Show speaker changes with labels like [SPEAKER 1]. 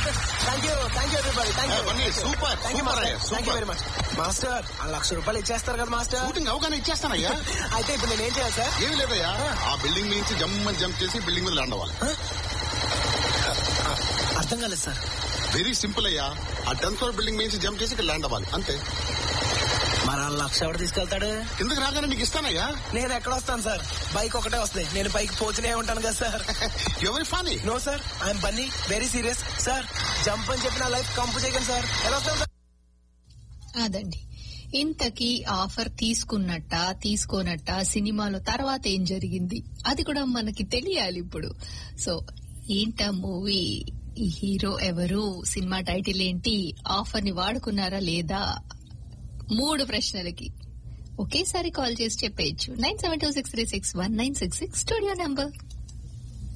[SPEAKER 1] Thank you thank you everybody thank you
[SPEAKER 2] ఏ, Bunny, super,
[SPEAKER 1] thank you
[SPEAKER 2] super అయ్యా,
[SPEAKER 1] master thank you
[SPEAKER 2] super.
[SPEAKER 1] Very much master ఆ లక్ష రూపాయలు ఇచ్చేస్తారు కదా మాస్టర్
[SPEAKER 2] షూటింగ్ అవగానే ఇచ్చేస్తానయ్యా
[SPEAKER 1] అయితే ఇప్పుడు నేను ఏం చేయాలి సార్
[SPEAKER 2] ఏమి లేదయ్యా ఆ బిల్డింగ్ నుంచి జమ్మని జంప్ చేసి బిల్డింగ్ మీద ల్యాండ్ అవ్వాలి
[SPEAKER 1] అర్థం కాలేదు సార్
[SPEAKER 2] వెరీ సింపుల్ అయ్యా ఆ టెన్త్ ఫ్లోర్ బిల్డింగ్ నుంచి జంప్ చేసి ఇక్కడ ల్యాండ్ అవ్వాలి అంతే
[SPEAKER 1] మరి ఆ లక్ష ఎవడు తీసుకెళ్తాడు
[SPEAKER 2] కిందకి రాగానే నీకు ఇస్తానయ్యా
[SPEAKER 1] నేను ఎక్కడ వస్తాను సార్ బైక్ ఒకటే వస్తాయి నేను పైకి పోతూనే ఉంటాను కదా సార్
[SPEAKER 2] ఎవరి funny
[SPEAKER 1] no sir I'm Bunny very serious sir jump అని చెప్పి నా లైఫ్ కంపు చేయకండి సార్ ఎలా వస్తాను సార్
[SPEAKER 3] అదండి ఇంతకీ ఆఫర్ తీసుకున్నట్ట తీసుకోనట్ట సినిమాలో తర్వాత ఏం జరిగింది అది కూడా మనకి తెలియాలి ఇప్పుడు సో ఏంట మూవీ ఈ హీరో ఎవరు సినిమా టైటిల్ ఏంటి ఆఫర్ ని వాడుకున్నారా లేదా మూడు ప్రశ్నలకి ఒకేసారి కాల్ చేసి చెప్పేయచ్చు nine seven two six three six one nine six six studio number